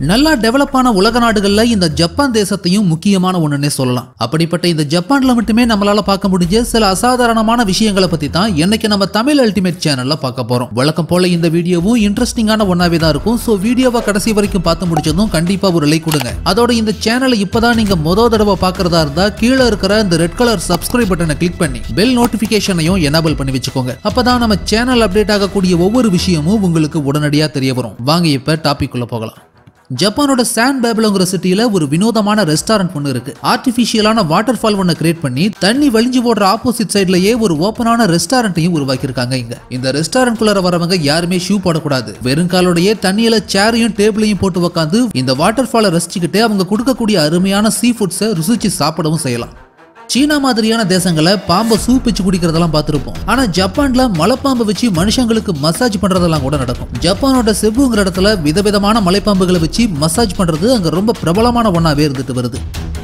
நல்லா டெவலப்பான உலக நாடுகள்ல இந்த ஜப்பான் தேசத்தையும் முக்கியமான ஒண்ணுன்னே சொல்லலாம் அப்படிப்பட்ட இந்த ஜப்பான்ல மட்டுமே நம்மளால பார்க்க முடிஞ்ச சில அசாதாரணமான விஷயங்களை பத்தி தான் இன்னைக்கு நம்ம தமிழ் அல்டிமேட் சேனல்ல பார்க்க போறோம் வழக்கம் போல இந்த வீடியோவும் இன்ட்ரெஸ்டிங்கான ஒன்னாவே தான் இருக்கும் சோ வீடியோவை கடைசி வரைக்கும் பார்த்து முடிச்சதும் கண்டிப்பா ஒரு லைக் கொடுங்க அதோட இந்த சேனலை இப்பதான் நீங்க முத தடவை பார்க்கறதா இருந்தா கீழே இருக்கிற இந்த ரெட் கலர் சப்ஸ்கிரைப் பட்டனை கிளிக் பண்ணி பெல் நோட்டிபிகேஷனையும் எனேபிள் பண்ணி வச்சுக்கோங்க அப்பதான் நம்ம சேனல் அப்டேட் ஆகக்கூடிய ஒவ்வொரு விஷயமும் உங்களுக்கு உடனடியா தெரிய வரும் வாங்க இப்ப டாபிக் உள்ள போகலாம் ஜப்பானோட சான் பேபிளோங்கிற சிட்டில ஒரு வினோதமான ரெஸ்டாரண்ட் ஒன்று இருக்கு ஆர்டிஃபிஷியலான வாட்டர் ஃபால் ஒன்று கிரியேட் பண்ணி தண்ணி வழிஞ்சு போடுற ஆப்போசிட் சைட்லயே ஒரு ஓப்பனான ரெஸ்டாரண்ட்டையும் உருவாக்கியிருக்காங்க இங்க இந்த ரெஸ்டாரண்ட் குள்ளார வரவங்க யாருமே ஷூ போடக்கூடாது வெறும் காலோடயே தண்ணியில சேரையும் டேபிளையும் போட்டு உட்காந்து இந்த வாட்டர் ஃபாலை ரசிச்சுக்கிட்டு அவங்க கொடுக்கக்கூடிய அருமையான சீ ஃபுட்ஸை ருசிச்சு சாப்பிடவும் செய்யலாம் சீனா மாதிரியான தேசங்களை பாம்பை சூப் வச்சு குடிக்கிறதெல்லாம் பார்த்துருப்போம் ஆனா ஜப்பான்ல மலைப்பாம்பை வச்சு மனுஷங்களுக்கு மசாஜ் பண்றதெல்லாம் கூட நடக்கும் ஜப்பானோட செப்புங்கிற இடத்துல விதவிதமான மலைப்பாம்புகளை வச்சு மசாஜ் பண்றது அங்க ரொம்ப பிரபலமான ஒண்ணாவே இருந்துட்டு வருது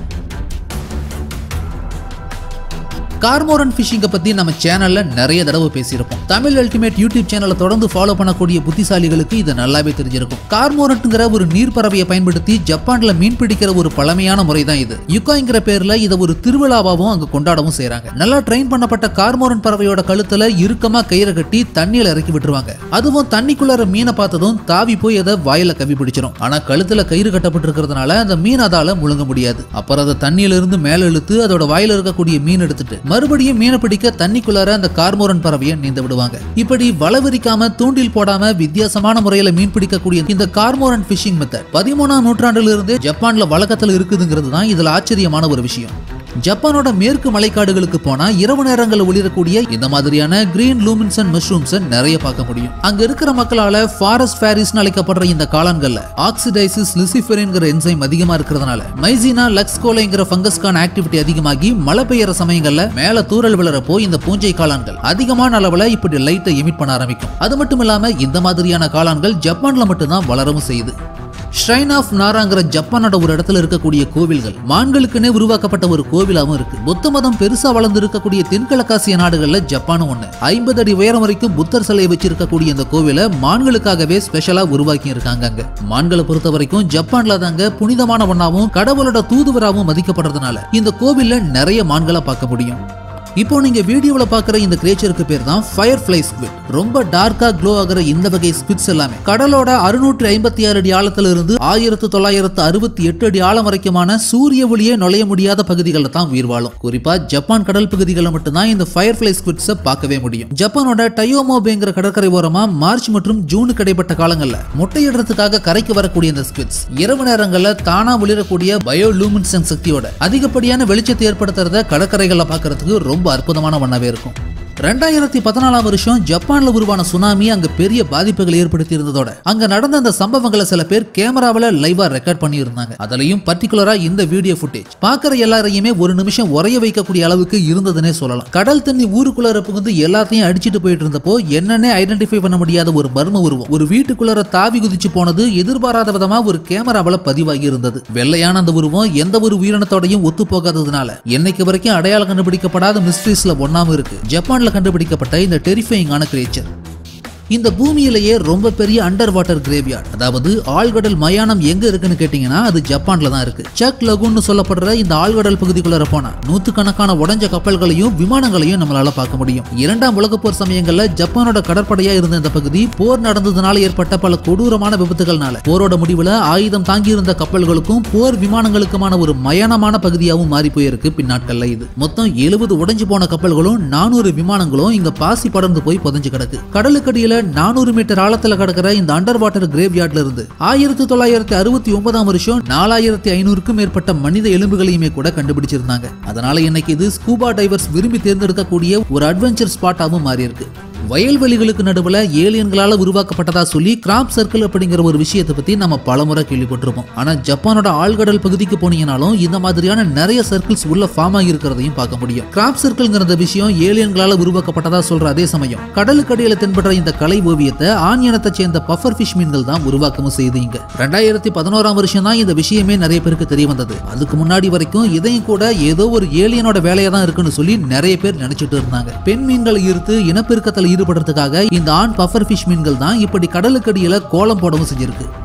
கார்மோரன் ஃபிஷிங்கை பத்தி நம்ம சேனல்ல நிறைய தடவை பேசியிருப்போம் தமிழ் அல்டிமேட் யூடியூப் சேனலை தொடர்ந்து ஃபாலோ பண்ணக்கூடிய புத்திசாலிகளுக்கு இது நல்லாவே தெரிஞ்சிருக்கும் கார்மோரன்ட்ங்கிற ஒரு நீர் பறவையை பயன்படுத்தி ஜப்பான்ல மீன் பிடிக்கிற ஒரு பழமையான முறை தான் இது யுக்காங்கிற பேர்ல இதை ஒரு திருவிழாவாகவும் அங்க கொண்டாடவும் செய்றாங்க நல்லா ட்ரெயின் பண்ணப்பட்ட கார்மோரன் பறவையோட கழுத்துல இறுக்கமா கயிறை கட்டி தண்ணியில இறக்கி விட்டுருவாங்க அதுவும் தண்ணிக்குள்ளார மீனை பார்த்ததும் தாவி போய் அதை வாயில கவி பிடிச்சிடும் ஆனா கழுத்துல கயிறு கட்டப்பட்டிருக்கிறதுனால அந்த மீன் அதால முழுங்க முடியாது அப்புறம் அதை தண்ணியில இருந்து மேல இழுத்து அதோட வாயில இருக்கக்கூடிய மீன் எடுத்துட்டு மறுபடியும் மீனை பிடிக்க தண்ணிக்குள்ளார அந்த கார்மோரன் பறவையை நீந்த விடுவாங்க இப்படி வலை விரிக்காம தூண்டில் போடாம வித்தியாசமான முறையில மீன் பிடிக்கக்கூடிய இந்த கார்மோரன் ஃபிஷிங் மெத்தட் பதிமூணாம் நூற்றாண்டுல இருந்தே ஜப்பான்ல வழக்கத்துல இருக்குதுங்கிறது தான் இதுல ஆச்சரியமான ஒரு விஷயம் ஜப்பானோட மேற்கு மலைக்காடுகளுக்கு போனா இரவு நேரங்களில் ஒளிரக்கூடிய இந்த மாதிரியான கிரீன் லூமின்ஸ் அண்ட் மஷ்ரூம்ஸ் நிறைய பார்க்க முடியும் அங்க இருக்கிற மக்களால ஃபாரஸ்ட் ஃபேரிஸ்னு அழைக்கப்படுற இந்த காளான்கள்ல ஆக்சிடைசிஸ் லிசிஃபெரின்கிற என்சைம் அதிகமா இருக்கிறதுனால மைசினா லக்ஸ் கோலைங்கிற ஃபங்கஸ்கான ஆக்டிவிட்டி அதிகமாகி மழை பெய்யற சமயங்கள்ல மேல தூறல் விழறப்போ இந்த பூஞ்சை காளான்கள் அதிகமான அளவுல இப்படி லைட்டை எமிட் பண்ண ஆரம்பிக்கும் அது மட்டும் இல்லாம இந்த மாதிரியான காளான்கள் ஜப்பான்ல மட்டும்தான் வளரவும் செய்யுது ஷ்ரைன் ஆஃப் நாராங்கிற ஜப்பானோட ஒரு இடத்துல இருக்கக்கூடிய கோவில்கள் மான்களுக்குன்னே உருவாக்கப்பட்ட ஒரு கோவிலாவும் இருக்கு புத்த மதம் பெருசா வளர்ந்து இருக்கக்கூடிய தென்கிழக்காசிய நாடுகள்ல ஜப்பானும் ஒண்ணு ஐம்பது அடி உயரம் வரைக்கும் புத்தர் சிலையை வச்சிருக்கக்கூடிய இந்த கோவிலை மான்களுக்காகவே ஸ்பெஷலா உருவாக்கி இருக்காங்க அங்க மான்களை பொறுத்த வரைக்கும் ஜப்பான்ல தாங்க புனிதமான ஒண்ணாவும் கடவுளோட தூதுவராகவும் மதிக்கப்படுறதுனால இந்த கோவில்ல நிறைய மான்களை பார்க்க முடியும் இப்போ நீங்க வீடியோல பாக்குற இந்த கிரேச்சருக்கு பேர் தான் ஃபயர் ஃபிளை ஸ்குவிட் ரொம்ப டார்க்கா க்ளோ ஆகிற இந்த வகை ஸ்குவிட்ஸ் எல்லாமே கடலோட அறுநூற்றி ஐம்பத்தி ஆறு அடி ஆழத்துல இருந்து ஆயிரத்து தொள்ளாயிரத்து அறுபத்தி எட்டு அடி ஆழம் வரைக்குமான சூரிய ஒளியே நுழைய முடியாத பகுதிகளில் தான் உயிர் வாழும் குறிப்பா ஜப்பான் கடல் பகுதிகளில் மட்டும்தான் இந்த ஃபயர் ஃபிளை ஸ்குவிட்ஸை பார்க்கவே முடியும் ஜப்பானோட டயோமோபேங்கிற கடற்கரை ஓரமா மார்ச் மற்றும் ஜூனுக்கு இடைப்பட்ட காலங்கள்ல முட்டையிடுறதுக்காக கரைக்கு வரக்கூடிய இந்த ஸ்குவிட்ஸ் இரவு நேரங்கள்ல தானா ஒளிரக்கூடிய பயோ லூமின்சன் சக்தியோட அதிகப்படியான வெளிச்சத்தை ஏற்படுத்துறத கடற்கரைகள்ல பார்க்கறதுக்கு ரொம்ப அற்புதமான ஒண்ணாவே இருக்கும் ரெண்டாயிரத்தி பதினாலாம் வருஷம் ஜப்பான்ல உருவான சுனாமி அங்க பெரிய பாதிப்புகளை ஏற்படுத்தி இருந்ததோட அங்க நடந்த அந்த சம்பவங்களை சில பேர் கேமராவில லைவா ரெக்கார்ட் பண்ணி இருந்தாங்க அதுலயும் பர்டிகுலரா இந்த வீடியோ ஃபுட்டேஜ் பாக்குற எல்லாரையுமே ஒரு நிமிஷம் உரைய வைக்கக்கூடிய அளவுக்கு இருந்ததுன்னே சொல்லலாம் கடல் தண்ணி ஊருக்குள்ளார புகுந்து எல்லாத்தையும் அடிச்சிட்டு போயிட்டு இருந்தப்போ என்னன்னே ஐடென்டிஃபை பண்ண முடியாத ஒரு மர்ம உருவம் ஒரு வீட்டுக்குள்ளார தாவி குதிச்சு போனது எதிர்பாராத விதமா ஒரு கேமராவில பதிவாகி இருந்தது வெள்ளையான அந்த உருவம் எந்த ஒரு உயிரினத்தோடையும் ஒத்து போகாததுனால என்னைக்கு வரைக்கும் அடையாளம் கண்டுபிடிக்கப்படாத மிஸ்ட்ரீஸ்ல ஒன்னாம இருக்கு ஜப்பான்ல கண்டுபிடிக்கப்பட்ட இந்த டெரிஃபைங்கான கிரேச்சர் இந்த பூமியிலேயே ரொம்ப பெரிய அண்டர் வாட்டர் கிரேவியார்ட் அதாவது ஆழ்கடல் மயானம் எங்க இருக்குன்னு கேட்டீங்கன்னா அது ஜப்பான்ல தான் இருக்கு சக் லகுன்னு சொல்லப்படுற இந்த ஆழ்கடல் பகுதிக்குள்ள போனா நூத்துக்கணக்கான உடைஞ்ச கப்பல்களையும் விமானங்களையும் நம்மளால பார்க்க முடியும் இரண்டாம் உலகப் போர் சமயங்கள்ல ஜப்பானோட கடற்படையா இருந்த இந்த பகுதி போர் நடந்ததுனால ஏற்பட்ட பல கொடூரமான விபத்துகள்னால போரோட முடிவுல ஆயுதம் தாங்கி இருந்த கப்பல்களுக்கும் போர் விமானங்களுக்குமான ஒரு மயானமான பகுதியாகவும் மாறி போயிருக்கு பின்னாட்கள்ல இது மொத்தம் எழுபது உடைஞ்சு போன கப்பல்களும் நானூறு விமானங்களும் இங்க பாசி படர்ந்து போய் புதைஞ்சு கிடக்கு கடலுக்கடியில நானூறு மீட்டர் ஆழத்துல கிடக்கிற இந்த அண்டர் வாட்டர் கிரேவ்யார்ட்ல இருந்து ஆயிரத்தி தொள்ளாயிரத்தி அறுபத்தி ஒன்பதாம் வருஷம் நாலாயிரத்தி ஐநூறுக்கும் மேற்பட்ட மனித எலும்புகளையுமே கூட கண்டுபிடிச்சிருந்தாங்க அதனால இன்னைக்கு இது ஸ்கூபா டைவர்ஸ் விரும்பி தேர்ந்தெடுக்கக்கூடிய ஒரு அட்வென்ச்சர் ஸ்பாட்டாகவும் மாறி இருக்கு வயல்வெளிகளுக்கு நடுவுல ஏலியன்களால உருவாக்கப்பட்டதா சொல்லி கிராப் சர்க்கிள் அப்படிங்கிற ஒரு விஷயத்தை பத்தி நம்ம பலமுறை கேள்விப்பட்டிருப்போம் ஆனா ஜப்பானோட ஆழ்கடல் பகுதிக்கு போனீங்கனாலும் இந்த மாதிரியான நிறைய சர்க்கிள்ஸ் உள்ள ஃபார்ம் ஆகி இருக்கிறதையும் பார்க்க முடியும் கிராப் சர்க்கிள்ங்கிற விஷயம் ஏலியன்களால உருவாக்கப்பட்டதா சொல்ற அதே சமயம் கடலுக்கடியில தென்படுற இந்த கலை ஓவியத்தை ஆண் இனத்தை சேர்ந்த பஃபர் ஃபிஷ் மீன்கள் தான் உருவாக்கமும் செய்து இங்க ரெண்டாயிரத்தி பதினோராம் வருஷம் தான் இந்த விஷயமே நிறைய பேருக்கு தெரிய வந்தது அதுக்கு முன்னாடி வரைக்கும் இதையும் கூட ஏதோ ஒரு ஏலியனோட வேலையா தான் இருக்குன்னு சொல்லி நிறைய பேர் நினைச்சிட்டு இருந்தாங்க பெண் மீன்களை ஈர்த்து இனப்பெருக்கத்தில் ஈடுபடுறதுக்காக இந்த ஆண் பஃபர் ஃபிஷ் மீன்கள் தான் இப்படி கடலுக்கடியில கோலம் போடவும் செஞ்சிருக்கு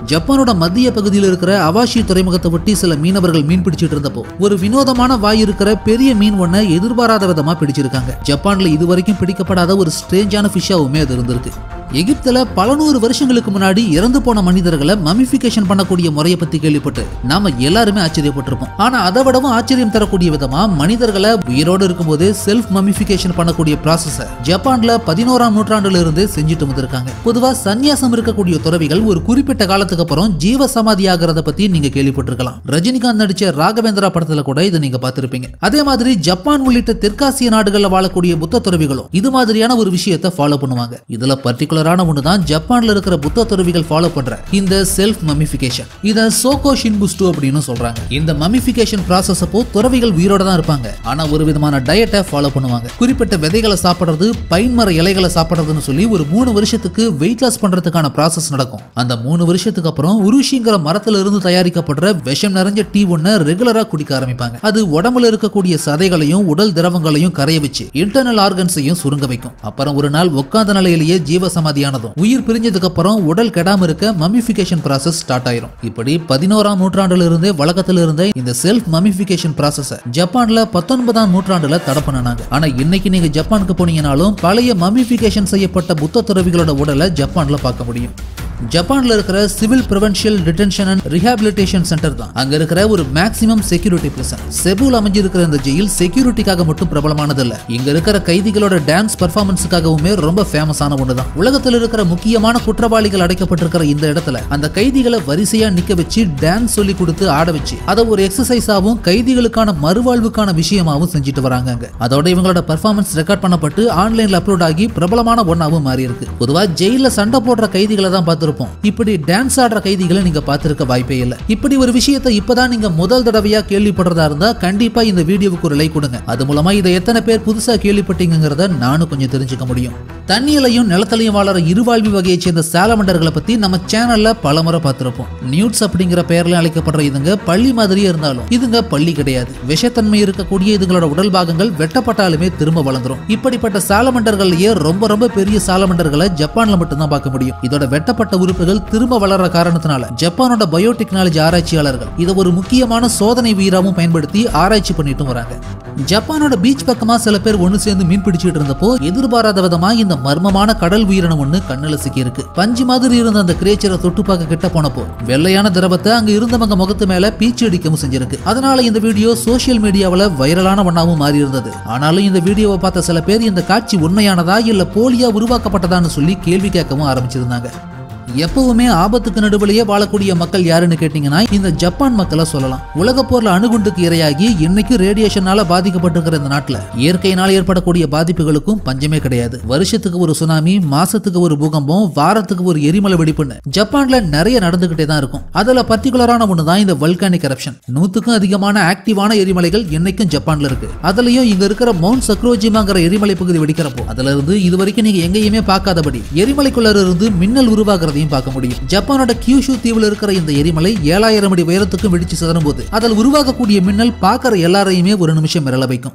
ஜப்பானோட மத்திய பகுதியில் இருக்கிற அவாஷி துறைமுகத்தை ஒட்டி சில மீனவர்கள் மீன் பிடிச்சிட்டு இருந்தப்போ ஒரு வினோதமான வாய் இருக்கிற பெரிய மீன் ஒன்றை எதிர்பாராத விதமா பிடிச்சிருக்காங்க ஜப்பான்ல இதுவரைக்கும் பிடிக்கப்படாத ஒரு ஸ்ட்ரேஞ்சான ஃபிஷ்ஷாவுமே அது இருந்திருக்கு எகிப்துல பல நூறு வருஷங்களுக்கு முன்னாடி இறந்து போன மனிதர்களை மமிஃபிகேஷன் பண்ணக்கூடிய முறையை பத்தி கேள்விப்பட்டு நாம எல்லாருமே ஆச்சரியப்பட்டிருப்போம் ஆனா அதை விடவும் ஆச்சரியம் தரக்கூடிய விதமா மனிதர்களை உயிரோடு இருக்கும்போது செல்ஃப் மமிஃபிகேஷன் பண்ணக்கூடிய ப்ராசஸ ஜப்பான்ல பதினோராம் நூற்றாண்டுல இருந்தே செஞ்சுட்டு வந்திருக்காங்க பொதுவா சந்நியாசம் இருக்கக்கூடிய துறவிகள் ஒரு குறிப்பிட்ட காலத்துக்கு அப்புறம் ஜீவ சமாதி ஆகிறத பத்தி நீங்க கேள்விப்பட்டிருக்கலாம் ரஜினிகாந்த் நடிச்ச ராகவேந்திரா படத்துல கூட இதை நீங்க பார்த்திருப்பீங்க அதே மாதிரி ஜப்பான் உள்ளிட்ட தெற்காசிய நாடுகள்ல வாழக்கூடிய புத்த துறவிகளும் இது மாதிரியான ஒரு விஷயத்தை ஃபாலோ பண்ணுவாங்க இதுல பர்டிகுலரான ஒன்று தான் ஜப்பான்ல இருக்கிற புத்த துறவிகள் ஃபாலோ பண்ற இந்த செல்ஃப் மமிஃபிகேஷன் இத சோகோ ஷின்புஸ்டு அப்படின்னு சொல்றாங்க இந்த மமிஃபிகேஷன் ப்ராசஸ் அப்போ துறவிகள் உயிரோட தான் இருப்பாங்க ஆனா ஒரு விதமான டயட்டை ஃபாலோ பண்ணுவாங்க குறிப்பிட்ட விதைகளை சாப்பிடுறது பைன் மர இலைகளை சாப்பிடுறதுன்னு சொல்லி ஒரு மூணு வருஷத்துக்கு வெயிட் லாஸ் பண்றதுக்கான ப்ராசஸ் நடக்கும் அந்த மூணு வருஷத்துக்கு அப்புறம் உருஷிங்கிற மரத்துல இருந்து தயாரிக்கப்படுற விஷம் நிறைஞ்ச டீ ஒன்ன ரெகுலரா குடிக்க ஆரம்பிப்பாங்க அது உடம்புல இருக்கக்கூடிய சதைகளையும் உடல் திரவங்களையும் கரைய வச்சு இன்டர்னல் ஆர்கன்ஸையும் சுருங்க வைக்கும் அப்புறம் ஒரு நாள் உட்கார்ந்த நிலையிலேயே ஜீவ சமாதியானதும் உயிர் பிரிஞ்சதுக்கு அப்புறம் உடல் கெடாம இருக்க மமிஃபிகேஷன் ப்ராசஸ் ஸ்டார்ட் ஆயிரும் இப்படி பதினோராம் நூற்றாண்டுல இருந்தே வழக்கத்துல இருந்த இந்த செல்ஃப் மமிஃபிகேஷன் ப்ராசஸ ஜப்பான்ல பத்தொன்பதாம் நூற்றாண்டுல தடை பண்ணினாங்க ஆனா இன்னைக்கு நீங்க ஜப்பானுக்கு போனீங்கனாலும் பழைய மமிஃபிகேஷன் செய்யப்பட்ட புத்த துறவிகளோட உடலை ஜப்பான்ல பார்க்க முடியும் ஜப்பான்ல இருக்கிற civil preventive detention and rehabilitation centre தான் அங்க இருக்கிற ஒரு மேக்ஸிமம் செக்யூரிட்டி பிரிசன் செபுல் அமைஞ்சிருக்கிற இந்த ஜெயில் செக்யூரிட்டிக்காக மட்டும் பிரபலமானது இல்ல இங்க இருக்கிற கைதிகளோட டான்ஸ் பர்ஃபார்மன்ஸுக்காகவுமே ரொம்ப ஃபேமஸான ஒன்று தான் உலகத்தில் இருக்கிற முக்கியமான குற்றவாளிகள் அடைக்கப்பட்டிருக்கிற இந்த இடத்துல அந்த கைதிகளை வரிசையா நிக்க வச்சு டான்ஸ் சொல்லி கொடுத்து ஆட வச்சு அதை ஒரு எக்ஸசைஸாவும் கைதிகளுக்கான மறுவாழ்வுக்கான விஷயமாவும் செஞ்சுட்டு வராங்க அங்க அதோட இவங்களோட பர்ஃபார்மன்ஸ் ரெக்கார்ட் பண்ணப்பட்டு ஆன்லைன்ல அப்லோட் ஆகி பிரபலமான ஒன்னாவும் மாறி இருக்கு பொதுவா ஜெயில சண்டை போடுற கைதிகளை தான் பார்த்திருப்போம் இப்படி டான்ஸ் ஆடுற கைதிகளை நீங்க பார்த்திருக்க வாய்ப்பே இல்லை இப்படி ஒரு விஷயத்தை இப்பதான் நீங்க முதல் தடவையா கேள்விப்படுறதா இருந்தா கண்டிப்பா இந்த வீடியோவுக்கு ஒரு லைக் கொடுங்க அது மூலமா இதை எத்தனை பேர் புதுசா கேள்விப்பட்டீங்கிறத நானும் கொஞ்சம் தெரிஞ்சுக்க முடியும் தண்ணியிலையும் நிலத்திலையும் வாழற இருவாழ்வி வகையை சேர்ந்த சாலமண்டர்களை பத்தி நம்ம சேனல்ல பலமுறை பார்த்திருப்போம் நியூட்ஸ் அப்படிங்கிற பெயர்ல அழைக்கப்படுற இதுங்க பள்ளி மாதிரியே இருந்தாலும் இதுங்க பள்ளி கிடையாது விஷத்தன்மை இருக்கக்கூடிய இதுங்களோட உடல் பாகங்கள் வெட்டப்பட்டாலுமே திரும்ப வளர்ந்துரும் இப்படிப்பட்ட சாலமண்டர்கள்லயே ரொம்ப ரொம்ப பெரிய சாலமண்டர்களை ஜப்பான்ல மட்டும்தான் பார்க்க முடியும் இதோட வெட்டப்பட்ட உறுப்புகள் திரும்ப வளர்ற காரணத்தினால ஜப்பானோட பயோடெக்னாலஜி ஆராய்ச்சியாளர்கள் இதை ஒரு முக்கியமான சோதனை வீராவும் பயன்படுத்தி ஆராய்ச்சி பண்ணிட்டும் வராங்க ஜப்பானோட பீச் பக்கமா சில பேர் ஒண்ணு சேர்ந்து மீன் பிடிச்சிட்டு இருந்தப்போ எதிர்பாராத விதமா இந்த மர்மமான கடல் உயிரினம் ஒண்ணு கண்ணுல சிக்கி இருக்கு பஞ்சு மாதிரி இருந்த அந்த கிரேச்சரை தொட்டு பார்க்க கிட்ட போனப்போ வெள்ளையான திரவத்தை அங்க இருந்தவங்க முகத்து மேல பீச்சு அடிக்கவும் செஞ்சிருக்கு அதனால இந்த வீடியோ சோஷியல் மீடியாவுல வைரலான ஒண்ணாவும் மாறி இருந்தது ஆனாலும் இந்த வீடியோவை பார்த்த சில பேர் இந்த காட்சி உண்மையானதா இல்ல போலியா உருவாக்கப்பட்டதான்னு சொல்லி கேள்வி கேட்கவும் ஆரம்பிச்சிருந்தாங்க எப்பவுமே ஆபத்துக்கு நடுவிலேயே வாழக்கூடிய மக்கள் யாருன்னு கேட்டீங்கன்னா இந்த ஜப்பான் மக்களை சொல்லலாம் உலக போர்ல அணுகுண்டுக்கு இரையாகி இன்னைக்கும் ரேடியேஷனால பாதிக்கப்பட்டிருக்கிற இந்த நாட்டுல இயற்கையினால் ஏற்படக்கூடிய பாதிப்புகளுக்கும் பஞ்சமே கிடையாது வருஷத்துக்கு ஒரு சுனாமி மாசத்துக்கு ஒரு பூகம்பம் வாரத்துக்கு ஒரு எரிமலை வெடிப்புன்னு ஜப்பான்ல நிறைய நடந்துகிட்டே தான் இருக்கும் அதுல பர்டிகுலரான ஒண்ணு தான் இந்த வல்கானிக் eruption நூத்துக்கும் அதிகமான ஆக்டிவான எரிமலைகள் இன்னைக்கும் ஜப்பான்ல இருக்கு அதுலயும் இங்க இருக்கிற மவுண்ட் சக்ரோஜிமாங்கிற எரிமலை பகுதி வெடிக்கிறப்போ அதுல இருந்து இது வரைக்கும் நீங்க எங்கேயுமே பார்க்காதபடி எரிமலைக்குள்ள இருந்து மின்னல் உருவாகிறதையும் பார்க்க முடியும் ஜப்பானோட கியூஷு தீவுல இருக்கிற இந்த எரிமலை ஏழாயிரம் அடி உயரத்துக்கும் வெடிச்சு சிதறும் போது அதில் உருவாகக்கூடிய மின்னல் பார்க்கிற எல்லாரையுமே ஒரு நிமிஷம் மிரள வைக்கும்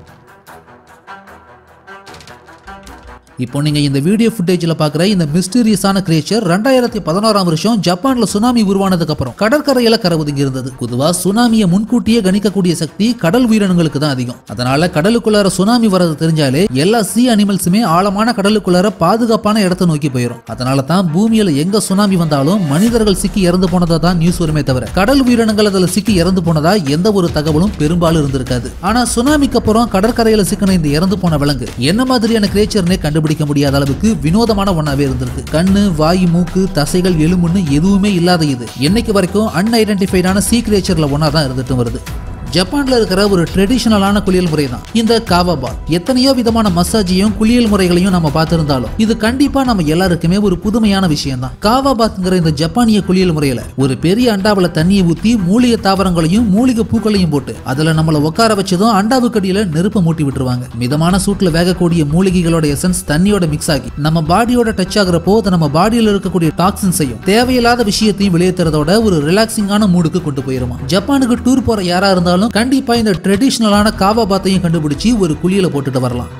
இப்போ நீங்க இந்த வீடியோ ஃபுட்டேஜ்ல பாக்குற இந்த மிஸ்டீரியஸான கிரியேச்சர் ரெண்டாயிரத்தி பதினோராம் வருஷம் ஜப்பான்ல சுனாமி உருவானதுக்கு அப்புறம் கடற்கரையில கரை ஒதுங்கி இருந்தது பொதுவா சுனாமியை முன்கூட்டியே கணிக்கக்கூடிய சக்தி கடல் உயிரினங்களுக்கு தான் அதிகம் அதனால கடலுக்குள்ளார சுனாமி வரது தெரிஞ்சாலே எல்லா சீ அனிமல்ஸுமே ஆழமான கடலுக்குள்ளார பாதுகாப்பான இடத்தை நோக்கி போயிடும் அதனால தான் பூமியில எங்க சுனாமி வந்தாலும் மனிதர்கள் சிக்கி இறந்து போனதா தான் நியூஸ் வருமே தவிர கடல் உயிரினங்கள் அதுல சிக்கி இறந்து போனதா எந்த ஒரு தகவலும் பெரும்பாலும் இருந்திருக்காது ஆனா சுனாமிக்கு அப்புறம் கடற்கரையில சிக்கின இந்த இறந்து போன விலங்கு என்ன மாதிரியான கிரேச்சர்னே கண்டுபிடிக்க முடியாத அளவுக்கு வினோதமான ஒன்னாவே இருந்திருக்கு கண்ணு வாய் மூக்கு தசைகள் எலும்புன்னு எதுவுமே இல்லாத இது என்னைக்கு வரைக்கும் அன்ஐடென்டிஃபைடான சீ கிரேச்சர்ல ஒன்னா தான் இருந்துட்டு வருது ஜப்பான்ல இருக்கிற ஒரு ட்ரெடிஷனலான குளியல் முறை தான் இந்த காவா பாத் எத்தனையோ விதமான மசாஜையும் குளியல் முறைகளையும் நம்ம பார்த்திருந்தாலும் இது கண்டிப்பா நம்ம எல்லாருக்குமே ஒரு புதுமையான விஷயம் தான் காவா பாத்ங்கிற இந்த ஜப்பானிய குளியல் முறையில ஒரு பெரிய அண்டாவுல தண்ணியை ஊத்தி மூலிகை தாவரங்களையும் மூலிகை பூக்களையும் போட்டு அதுல நம்மள உட்கார வச்சதும் அண்டாவுக்கு அடியில நெருப்பை மூட்டி விட்டுருவாங்க மிதமான சூட்ல வேகக்கூடிய மூலிகைகளோட எசன்ஸ் தண்ணியோட மிக்ஸ் ஆகி நம்ம பாடியோட டச் ஆகுறப்போ அது நம்ம பாடியில இருக்கக்கூடிய டாக்ஸின்ஸையும் தேவையில்லாத விஷயத்தையும் வெளியேற்றுறதோட ஒரு ரிலாக்ஸிங்கான மூடுக்கு கொண்டு போயிருமா ஜப்பானுக்கு டூர் போற யாரா இருந்தாலும் கண்டிப்பா இந்த ட்ரெடிஷ்னலான காவா பாத்தையும் கண்டுபிடிச்சு ஒரு குளியல போட்டுட்டு வரலாம்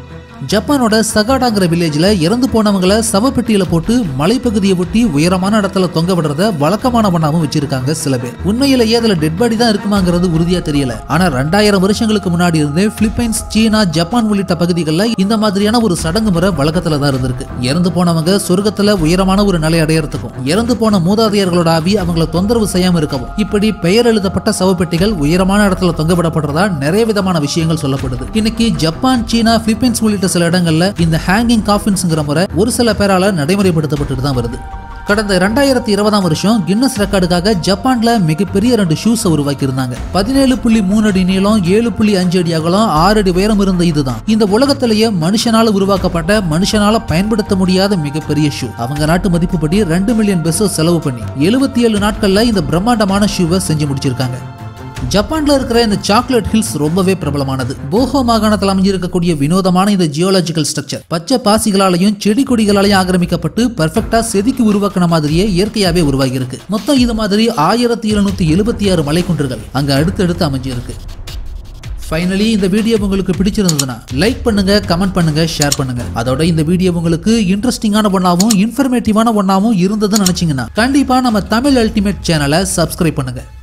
ஜப்பானோட சகாடாங்கிற வில்லேஜ்ல இறந்து போனவங்கள சவப்பெட்டியில போட்டு மலைப்பகுதியை ஒட்டி உயரமான இடத்துல தொங்க விடுறத வழக்கமான பண்ணாம வச்சிருக்காங்க சில பேர் உண்மையிலேயே அதுல டெட் பாடி தான் இருக்குமாங்கிறது உறுதியா தெரியல ஆனா ரெண்டாயிரம் வருஷங்களுக்கு முன்னாடி இருந்து பிலிப்பைன்ஸ் சீனா ஜப்பான் உள்ளிட்ட பகுதிகளில் இந்த மாதிரியான ஒரு சடங்கு முறை வழக்கத்துல தான் இருந்திருக்கு இறந்து போனவங்க சொர்க்கத்துல உயரமான ஒரு நிலை அடையறதுக்கும் இறந்து போன மூதாதையர்களோட ஆவி அவங்கள தொந்தரவு செய்யாம இருக்கவும் இப்படி பெயர் எழுதப்பட்ட சவப்பெட்டிகள் உயரமான இடத்துல தொங்க விடப்படுறதா நிறைய விதமான விஷயங்கள் சொல்லப்படுது இன்னைக்கு ஜப்பான் சீனா பிலிப்பைன்ஸ் உள்ளிட்ட சில இடங்கள்ல இந்த ஹேங்கிங் காஃபின்ஸ்ங்கிற முறை ஒரு சில பேரால நடைமுறைப்படுத்தப்பட்டு தான் வருது கடந்த ரெண்டாயிரத்தி இருபதாம் வருஷம் கின்னஸ் ரெக்கார்டுக்காக ஜப்பான்ல மிகப்பெரிய ரெண்டு ஷூஸை உருவாக்கியிருந்தாங்க பதினேழு புள்ளி மூணு அடி நீளம் ஏழு புள்ளி அஞ்சு அடி அகலம் ஆறு அடி உயரம் இருந்த இதுதான் இந்த உலகத்திலேயே மனுஷனால உருவாக்கப்பட்ட மனுஷனால பயன்படுத்த முடியாத மிகப்பெரிய ஷூ அவங்க நாட்டு மதிப்புப்படி ரெண்டு மில்லியன் பெசோ செலவு பண்ணி எழுபத்தி ஏழு நாட்கள்ல இந்த பிரம்மாண்டமான ஷூவை செஞ்சு முடிச்சிருக்காங்க ஜப்பான்ல இருக்கிற இந்த சாக்லேட் ஹில்ஸ் ரொம்பவே பிரபலமானது போஹோ மாகாணத்தில் அமைஞ்சிருக்கக்கூடிய வினோதமான இந்த ஜியோலாஜிக்கல் ஸ்ட்ரக்சர் பச்சை பாசிகளாலையும் செடி கொடிகளாலையும் ஆக்கிரமிக்கப்பட்டு பர்ஃபெக்டா செதுக்கி உருவாக்கின மாதிரியே இயற்கையாவே உருவாகி இருக்கு மொத்தம் இது மாதிரி ஆயிரத்தி எழுநூத்தி எழுபத்தி ஆறு மலைக்குன்றுகள் அங்க அடுத்தடுத்து அமைஞ்சிருக்கு ஃபைனலி இந்த வீடியோ உங்களுக்கு பிடிச்சிருந்ததுன்னா லைக் பண்ணுங்க கமெண்ட் பண்ணுங்க ஷேர் பண்ணுங்க அதோட இந்த வீடியோ உங்களுக்கு இன்ட்ரெஸ்டிங்கான ஒன்னாவும் இன்ஃபர்மேட்டிவான ஒன்னாவும் இருந்ததுன்னு நினைச்சீங்கன்னா கண்டிப்பா நம்ம தமிழ் அல்டிமேட் சேனலை சப்ஸ்கிரைப் பண்ணுங்க